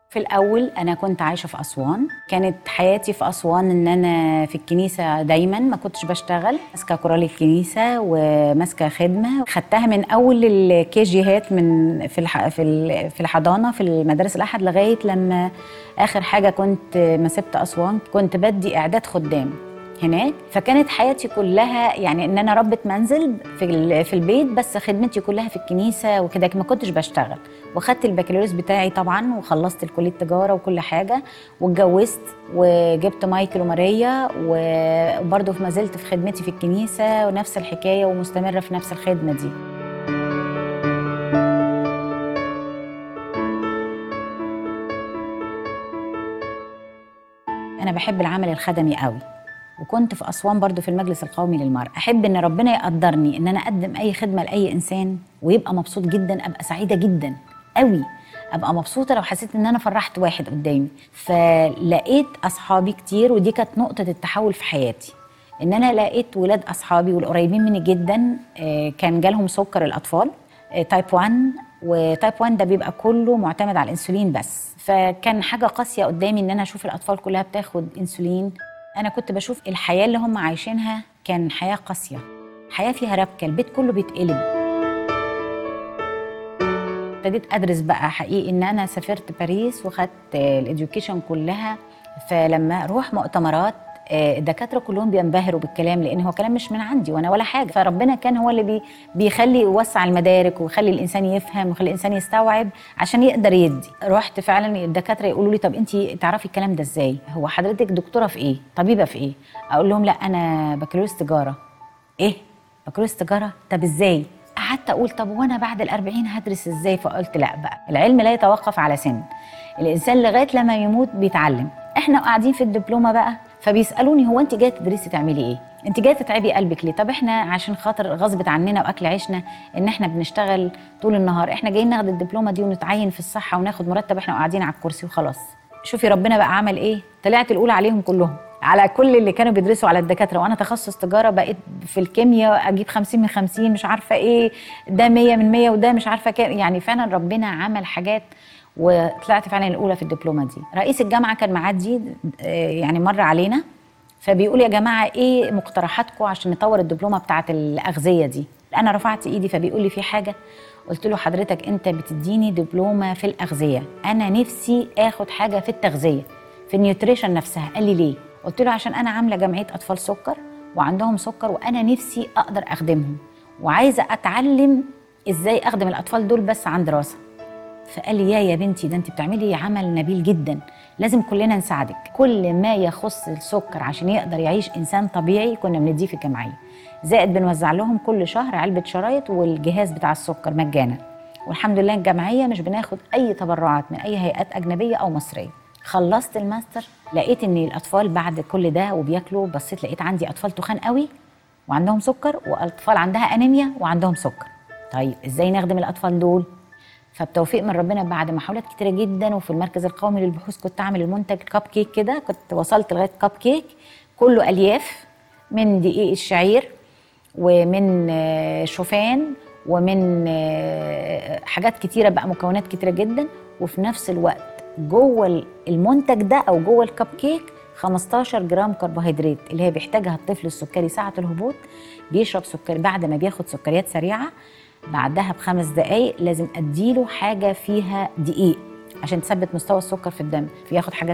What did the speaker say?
في الأول أنا كنت عايشة في أسوان كانت حياتي في أسوان إن أنا في الكنيسة دايما ما كنتش بشتغل ماسكة كورال الكنيسة وماسكة خدمة خدتها من أول الكي جيهات من في الح... في ال- في الحضانة في المدارس الأحد لغاية لما آخر حاجة كنت ما سبت أسوان كنت بدي إعداد خدام هناك فكانت حياتي كلها يعني ان انا ربة منزل في ال- في البيت بس خدمتي كلها في الكنيسه وكده ما كنتش بشتغل واخدت البكالوريوس بتاعي طبعا وخلصت الكليه التجاره وكل حاجه واتجوزت وجبت مايكل وماريا وبرضه ما زلت في خدمتي في الكنيسه ونفس الحكايه ومستمره في نفس الخدمه دي انا بحب العمل الخدمي قوي وكنت في اسوان برضو في المجلس القومي للمراه احب ان ربنا يقدرني ان انا اقدم اي خدمه لاي انسان ويبقى مبسوط جدا ابقى سعيده جدا قوي ابقى مبسوطه لو حسيت ان انا فرحت واحد قدامي فلقيت اصحابي كتير ودي كانت نقطه التحول في حياتي ان انا لقيت ولاد اصحابي والقريبين مني جدا آه، كان جالهم سكر الاطفال آه، تايب 1 وتايب 1 ده بيبقى كله معتمد على الانسولين بس فكان حاجه قاسيه قدامي ان انا اشوف الاطفال كلها بتاخد انسولين انا كنت بشوف الحياه اللي هم عايشينها كان حياه قاسيه حياه فيها ربكه البيت كله بيتقلب ابتديت ادرس بقى حقيقي ان انا سافرت باريس وخدت الاديوكيشن كلها فلما اروح مؤتمرات آه، الدكاتره كلهم بينبهروا بالكلام لان هو كلام مش من عندي وانا ولا حاجه فربنا كان هو اللي بي بيخلي يوسع المدارك ويخلي الانسان يفهم ويخلي الانسان يستوعب عشان يقدر يدي رحت فعلا الدكاتره يقولوا لي طب انت تعرفي الكلام ده ازاي هو حضرتك دكتوره في ايه طبيبه في ايه اقول لهم لا انا بكالوريوس تجاره ايه بكالوريوس تجاره طب ازاي قعدت اقول طب وانا بعد الأربعين هدرس ازاي فقلت لا بقى العلم لا يتوقف على سن الانسان لغايه لما يموت بيتعلم احنا قاعدين في الدبلومه بقى فبيسالوني هو انت جايه تدرسي تعملي ايه انت جايه تتعبي قلبك ليه طب احنا عشان خاطر غصبت عننا واكل عيشنا ان احنا بنشتغل طول النهار احنا جايين ناخد الدبلومه دي ونتعين في الصحه وناخد مرتب احنا قاعدين على الكرسي وخلاص شوفي ربنا بقى عمل ايه طلعت الاولى عليهم كلهم على كل اللي كانوا بيدرسوا على الدكاتره وانا تخصص تجاره بقيت في الكيمياء اجيب 50 من 50 مش عارفه ايه ده 100 من 100 وده مش عارفه كام يعني فعلا ربنا عمل حاجات وطلعت فعلا الاولى في الدبلومه دي رئيس الجامعه كان معدي آه، يعني مر علينا فبيقول يا جماعه ايه مقترحاتكم عشان نطور الدبلومه بتاعه الاغذيه دي انا رفعت ايدي فبيقول لي في حاجه قلت له حضرتك انت بتديني دبلومه في الاغذيه انا نفسي اخد حاجه في التغذيه في النيوتريشن نفسها قال لي ليه قلت له عشان انا عامله جمعيه اطفال سكر وعندهم سكر وانا نفسي اقدر اخدمهم وعايزه اتعلم ازاي اخدم الاطفال دول بس عن دراسه فقال لي يا يا بنتي ده انت بتعملي عمل نبيل جدا لازم كلنا نساعدك كل ما يخص السكر عشان يقدر يعيش انسان طبيعي كنا بنديه في الجمعيه زائد بنوزع لهم كل شهر علبه شرايط والجهاز بتاع السكر مجانا والحمد لله الجمعيه مش بناخد اي تبرعات من اي هيئات اجنبيه او مصريه خلصت الماستر لقيت ان الاطفال بعد كل ده وبياكلوا بصيت لقيت عندي اطفال تخان قوي وعندهم سكر واطفال عندها انيميا وعندهم سكر طيب ازاي نخدم الاطفال دول فبتوفيق من ربنا بعد محاولات كتيره جدا وفي المركز القومي للبحوث كنت اعمل المنتج كاب كيك كده كنت وصلت لغايه كاب كيك كله الياف من دقيق الشعير ومن آه، شوفان ومن آه، حاجات كتيره بقى مكونات كتيره جدا وفي نفس الوقت جوه المنتج ده او جوه الكب كيك 15 جرام كربوهيدرات اللي هي بيحتاجها الطفل السكري ساعه الهبوط بيشرب سكر بعد ما بياخد سكريات سريعه بعدها بخمس دقايق لازم اديله حاجه فيها دقيق عشان تثبت مستوى السكر في الدم فياخد حاجات